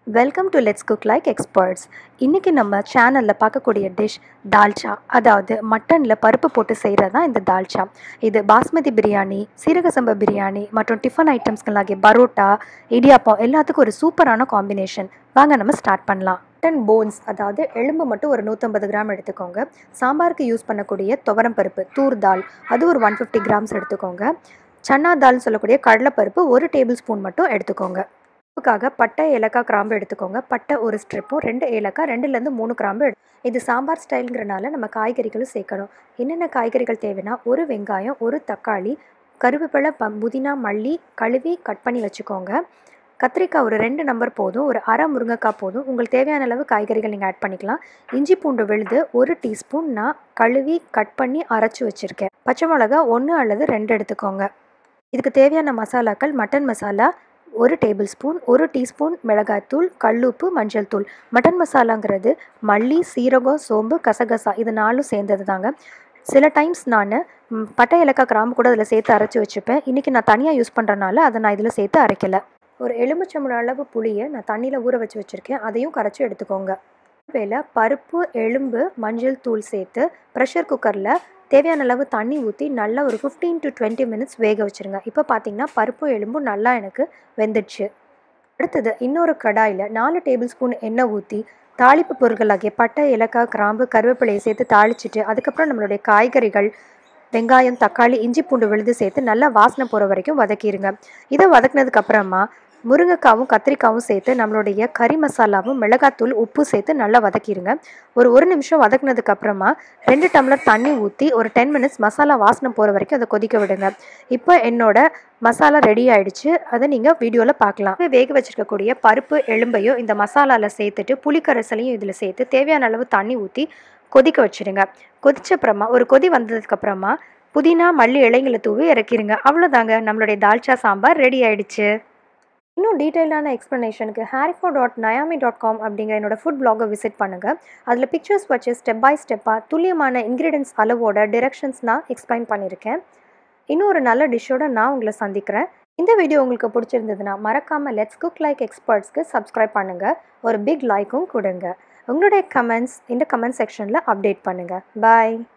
welcome to let's cook like experts இன்றைக்கி நம்ம சேனலில் பார்க்கக்கூடிய டிஷ் தால்ச்சா அதாவது மட்டனில் பருப்பு போட்டு செய்கிறது தான் இந்த தால்ச்சா இது பாஸ்மதி பிரியாணி சீரக சம்பா பிரியாணி மற்றும் டிஃபன் ஐட்டம்ஸ்களாகிய பரோட்டா இடியாப்பம் எல்லாத்துக்கும் ஒரு சூப்பரான காம்பினேஷன் வாங்க நம்ம ஸ்டார்ட் பண்ணலாம் மட்டன் போன்ஸ் அதாவது எலும்பு மட்டும் ஒரு நூற்றம்பது கிராம் எடுத்துக்கோங்க சாம்பாருக்கு யூஸ் பண்ணக்கூடிய துவரம் பருப்பு தூர் தால் அது ஒரு ஒன் ஃபிஃப்டி கிராம்ஸ் எடுத்துக்கோங்க சன்னா தால்னு சொல்லக்கூடிய கடலைப்பருப்பு ஒரு டேபிள் ஸ்பூன் மட்டும் எடுத்துக்கோங்க உப்புக்காக பட்டை ஏலக்காய் கிராம்பு எடுத்துக்கோங்க பட்டை ஒரு ஸ்ட்ரிப்பும் ரெண்டு ஏலக்காய் ரெண்டுலேருந்து மூணு கிராம்பு எடு இது சாம்பார் ஸ்டைலுங்கிறனால நம்ம காய்கறிகளும் சேர்க்கணும் என்னென்ன காய்கறிகள் தேவைன்னா ஒரு வெங்காயம் ஒரு தக்காளி கருவேப்பிலை ப புதினா மல்லி கழுவி கட் பண்ணி வச்சுக்கோங்க கத்திரிக்காய் ஒரு ரெண்டு நம்பர் போதும் ஒரு அரை முருங்கைக்காய் போதும் உங்களுக்கு தேவையான அளவு காய்கறிகள் நீங்கள் ஆட் பண்ணிக்கலாம் இஞ்சி பூண்டு விழுது ஒரு டீஸ்பூன் நான் கழுவி கட் பண்ணி அரைச்சி வச்சுருக்கேன் பச்சை மிளகா ஒன்று அல்லது ரெண்டு எடுத்துக்கோங்க இதுக்கு தேவையான மசாலாக்கள் மட்டன் மசாலா ஒரு டேபிள் ஸ்பூன் ஒரு டீஸ்பூன் மிளகாய்த்தூள் கல்லுப்பு மஞ்சள் தூள் மட்டன் மசாலாங்கிறது மல்லி சீரகம் சோம்பு கசகசா இது நாலும் சேர்ந்தது தாங்க சில டைம்ஸ் நான் பட்டை ஏலக்காய் கிராம்பு கூட அதில் சேர்த்து அரைச்சி வச்சுப்பேன் இன்றைக்கி நான் தனியாக யூஸ் பண்ணுறனால அதை நான் இதில் சேர்த்து அரைக்கலை ஒரு எலுமிச்சம்பழம் அளவு புளியை நான் தண்ணியில் ஊற வச்சு வச்சுருக்கேன் அதையும் கரைச்சி எடுத்துக்கோங்க வேலை பருப்பு எலும்பு மஞ்சள் தூள் சேர்த்து ப்ரெஷர் குக்கரில் தேவையான அளவு தண்ணி ஊற்றி நல்லா ஒரு ஃபிஃப்டீன் டு டுவெண்ட்டி மினிட்ஸ் வேக வச்சுருங்க இப்போ பார்த்தீங்கன்னா பருப்பும் எலும்பும் நல்லா எனக்கு வெந்துடுச்சு அடுத்தது இன்னொரு கடாயில் நாலு டேபிள் ஸ்பூன் எண்ணெய் ஊற்றி தாளிப்பு பொருட்களாகிய பட்டை ஏலக்காய் கிராம்பு கருவேப்பிலையை சேர்த்து தாளிச்சிட்டு அதுக்கப்புறம் நம்மளுடைய காய்கறிகள் வெங்காயம் தக்காளி இஞ்சி பூண்டு விழுது சேர்த்து நல்லா வாசனை போகிற வரைக்கும் வதக்கிடுங்க இதை வதக்கினதுக்கு அப்புறமா முருங்கைக்காவும் கத்திரிக்காவும் சேர்த்து நம்மளுடைய கறி மசாலாவும் மிளகாத்தூள் உப்பு சேர்த்து நல்லா வதக்கிடுங்க ஒரு ஒரு நிமிஷம் வதக்குனதுக்கு அப்புறமா ரெண்டு டம்ளர் தண்ணி ஊற்றி ஒரு டென் மினிட்ஸ் மசாலா வாசனை போகிற வரைக்கும் அதை கொதிக்க விடுங்க இப்போ என்னோட மசாலா ரெடி ஆயிடுச்சு அதை நீங்கள் வீடியோவில் பார்க்கலாம் வேக வச்சிருக்கக்கூடிய பருப்பு எலும்பையும் இந்த மசாலாவில் சேர்த்துட்டு புளிக்கரைசலையும் இதில் சேர்த்து தேவையான அளவு தண்ணி ஊற்றி கொதிக்க வச்சுருங்க கொதிச்ச அப்புறமா ஒரு கொதி வந்ததுக்கப்புறமா புதினா மல்லி இலைங்களை தூவி இறக்கிருங்க அவ்வளோதாங்க நம்மளுடைய தால்ச்சா சாம்பார் ரெடி ஆயிடுச்சு இன்னும் டீட்டெயிலான எக்ஸ்ப்ளனேஷனுக்கு ஹாரிஃபோ டாட் நயாமி டாட் காம் அப்படிங்கிற என்னோட ஃபுட் பிளாகை விசிட் பண்ணுங்கள் அதில் பிக்சர்ஸ் வச்சு ஸ்டெப் பை ஸ்டெப்பாக துல்லியமான இன்க்ரீடியன்ஸ் அளவோட டிரெக்ஷன்ஸ் நான் எக்ஸ்பிளைன் பண்ணியிருக்கேன் இன்னும் ஒரு நல்ல டிஷ்ஷோட நான் உங்களை சந்திக்கிறேன் இந்த வீடியோ உங்களுக்கு பிடிச்சிருந்ததுன்னா மறக்காமல் லெட்ஸ் குக் லைக் எக்ஸ்பர்ட்ஸ்க்கு சப்ஸ்கிரைப் பண்ணுங்கள் ஒரு பிக் லைக்கும் கொடுங்க உங்களுடைய கமெண்ட்ஸ் இந்த கமெண்ட் செக்ஷனில் அப்டேட் பண்ணுங்கள் பாய்